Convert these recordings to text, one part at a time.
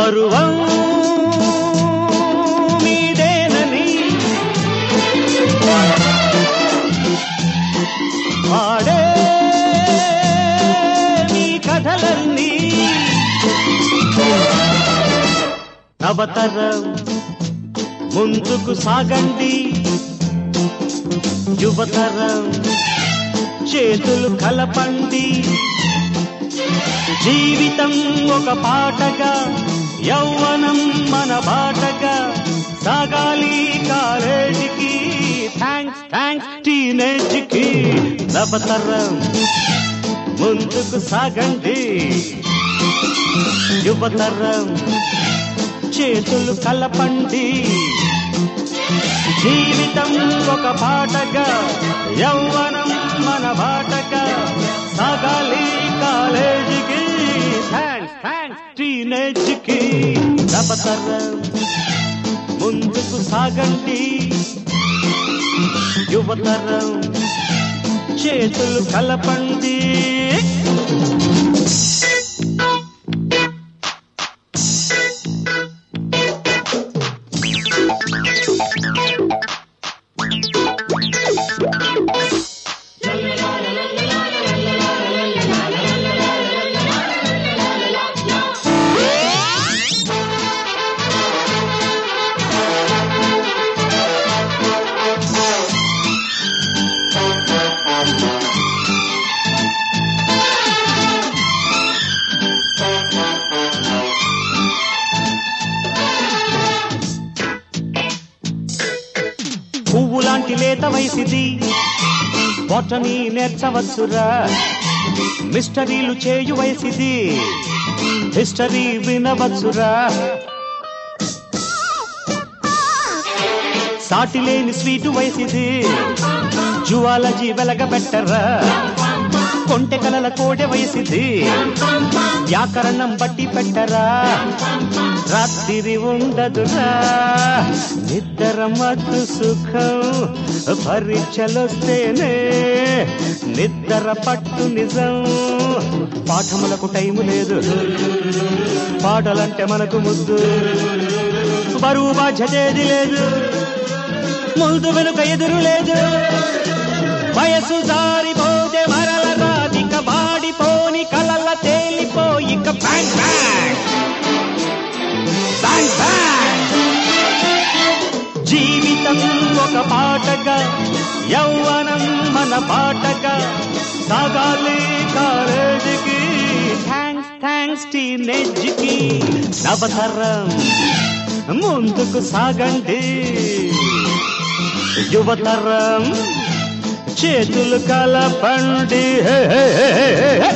పరువం మీదేనని పాడే మీ కథలన్నీ నవతరం ముందుకు సాగండి యువతరం చేతులు కలపండి జీవితం ఒక పాటగా యౌవనం మన బాటగా సాగాలి కాలేజీకి థ్యాంక్స్ థ్యాంక్స్ టీనేజ్కి నవతరం ముందుకు సాగండి యువతరం చేతులు కలపండి జీవితం ఒక పాటగా యౌవనం మన బాటగా సాగాలి కాలేజీకి థ్యాంక్స్ థ్యాంక్స్ టీనేజ్కి నవతరం ముందుకు సాగండి యువతరం చేతులు కలపండి పువ్వు లాంటి లేత వయసిది బొటని నేర్చవచ్చురా మిస్టరీలు చేయు వయసిది హిస్టరీ వినవచ్చురా సాటి లేని స్వీటు వయసిది జువాలజీ వెలగబెట్టరా కొంటె కలల కోడె వయసిది వ్యాకరణం బట్టి పెట్టరా రాత్రి ఉండదురా నిద్ర మత్తు సుఖం పరీక్షలొస్తేనే నిద్ర పట్టు నిజం పాఠములకు టైము లేదు పాటలంటే మనకు ముద్దు బరువు బాధ్యతేది లేదు ముందు వెనుక ఎదురు లేదు వయసు జారిపోతే మరల రాదిక వాడిపోని కలల తేలిపోయిక బ్యాంగ్ బ్యాంగ్ బ్యాంగ్ బ్యాంగ్ జీవితం ఒక పాటగా యౌవనం మన పాటగా సాగాలి కాలేజీకి థ్యాంక్స్ థ్యాంక్స్ టీనేజ్కి నవతరం ముందుకు సాగండి యువతరం చేతులు కలపండి హే, హే, హే, హే, హే.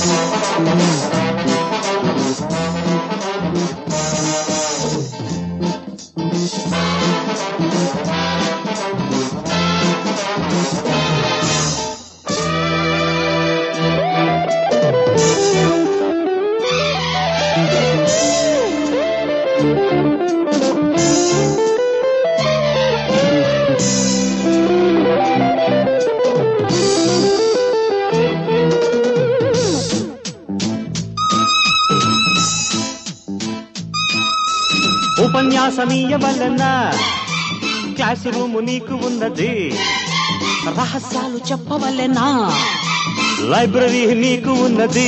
ఉపన్యాసమీయ వలన క్లాస్ రూము నీకు ఉన్నది రహస్యాలు చెప్పవలెనా లైబ్రరీ నీకు ఉన్నది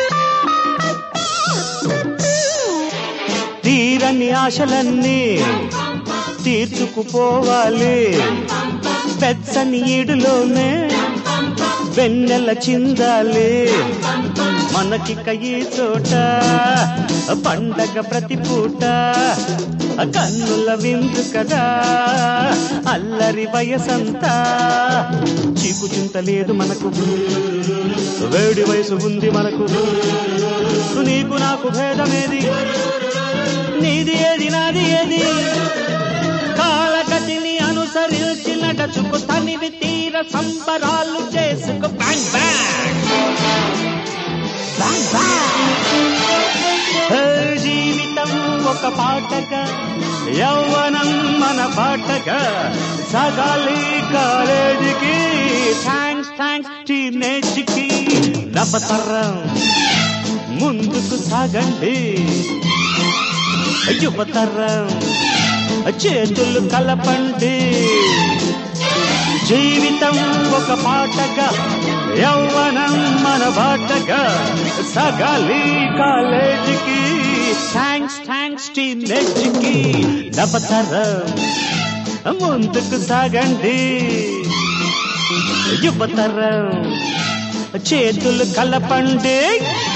తీరని ఆశలన్నీ తీర్చుకుపోవాలి పెచ్చని ఈడులోనే వెన్నెల చిందాలి మనకిక ఈ చోట పండగ ప్రతి పూట కన్నుల విందు కదా అల్లరి వయసంతా చీకు చింత లేదు మనకు వేడి వయసు ఉంది మనకు నీకు నాకు భేదమేది నీది ఏది నాది ఏది కాలగతిని అనుసరించి నడచుకు తనివి తీర సంబరాలు చేసుకు bang bang bang bang hey, జీవితం ఒక పాటగా యౌవనం మన పాటగా సగాలి కాలేజీకి థ్యాంక్స్ థ్యాంక్స్ టీనేజ్కి నవతరం ముందుకు సాగండి యువతరం చేతులు కలపండి జీవితం ఒక పాటగా యౌవనం మన బాటగా సగాలి కాలేజీకి థ్యాంక్స్ థ్యాంక్స్ టీనేజ్కి నవతరం ముందుకు సాగండి యువతరం చేతులు కలపండి